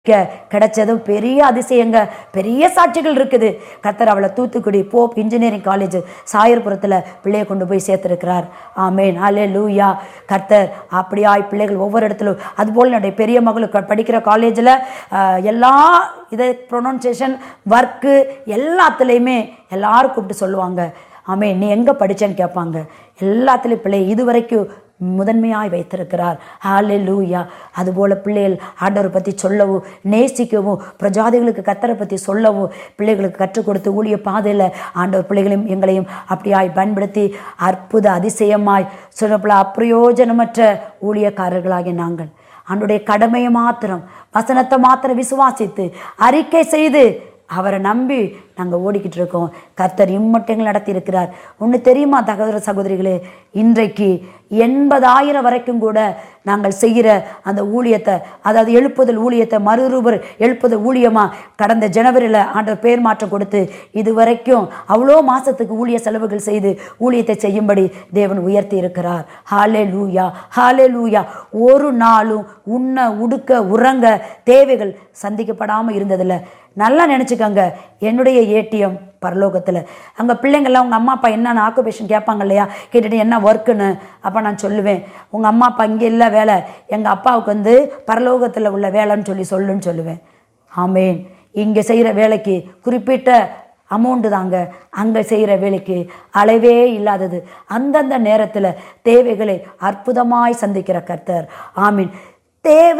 கிடைச்சதும் பெரிய அதிசயங்க பெரிய சாட்சிகள் இருக்குது கத்தர் அவளை தூத்துக்குடி போப் இன்ஜினியரிங் காலேஜ் சாயர்புரத்தில் பிள்ளையை கொண்டு போய் சேர்த்துருக்கிறார் ஆமேன் ஹலே லூயா கர்த்தர் அப்படியாய் பிள்ளைகள் ஒவ்வொரு இடத்துலும் அதுபோல் என்னுடைய பெரிய மகளுக்கு படிக்கிற காலேஜில் எல்லா இதை ப்ரொனவுன்சியேஷன் ஒர்க்கு எல்லாத்துலேயுமே எல்லாரும் கூப்பிட்டு சொல்லுவாங்க ஆமே நீ எங்கே படிச்சேன்னு கேட்பாங்க எல்லாத்துலேயும் பிள்ளை இது வரைக்கும் முதன்மையாய் வைத்திருக்கிறார் ஹாலே லூயா அதுபோல் பிள்ளைகள் ஆண்டவரை பற்றி சொல்லவும் நேசிக்கவும் பிரஜாதிகளுக்கு கத்தரை பற்றி சொல்லவும் பிள்ளைகளுக்கு கற்றுக் கொடுத்து ஊழிய பாதையில் ஆண்டவர் பிள்ளைகளையும் எங்களையும் அப்படியாய் பயன்படுத்தி அற்புத அதிசயமாய் சொல்லப்போல அப்பிரயோஜனமற்ற ஊழியக்காரர்களாகிய நாங்கள் ஆண்டுடைய கடமையை மாத்திரம் வசனத்தை மாத்திரம் விசுவாசித்து அறிக்கை செய்து அவரை நம்பி நாங்கள் ஓடிக்கிட்டு இருக்கோம் கர்த்தர் இம்மட்டங்கள் நடத்தி இருக்கிறார் ஒன்று தெரியுமா தகவர சகோதரிகளே இன்றைக்கு எண்பதாயிரம் வரைக்கும் கூட நாங்கள் செய்கிற அந்த ஊழியத்தை அதாவது எழுப்புதல் ஊழியத்தை மறுரூபர் எழுப்புதல் ஊழியமாக கடந்த ஜனவரியில் ஆண்டவர் பேர் மாற்றம் கொடுத்து இது வரைக்கும் அவ்வளோ மாதத்துக்கு ஊழிய செலவுகள் செய்து ஊழியத்தை செய்யும்படி தேவன் உயர்த்தி இருக்கிறார் ஹாலே லூயா ஹாலே லூயா ஒரு நாளும் உண்ண உடுக்க உறங்க தேவைகள் சந்திக்கப்படாமல் இருந்ததில்லை நல்லா நினச்சிக்கோங்க என்னுடைய ஏடிஎம் பரலோகத்தில் அங்கே பிள்ளைங்கள்லாம் உங்கள் அம்மா அப்பா என்னென்ன ஆக்குபேஷன் கேட்பாங்க இல்லையா கேட்டுட்டு என்ன ஒர்க்குன்னு அப்போ நான் சொல்லுவேன் உங்கள் அம்மா அப்பா இங்கே இல்லை வேலை எங்கள் அப்பாவுக்கு வந்து பரலோகத்தில் உள்ள வேலைன்னு சொல்லி சொல்லுன்னு சொல்லுவேன் ஆமேன் இங்கே செய்கிற வேலைக்கு குறிப்பிட்ட அமௌண்ட்டு தாங்க அங்கே செய்கிற வேலைக்கு அளவே இல்லாதது அந்தந்த நேரத்தில் தேவைகளை அற்புதமாய் சந்திக்கிற கர்த்தர் ஆமீன் தேவை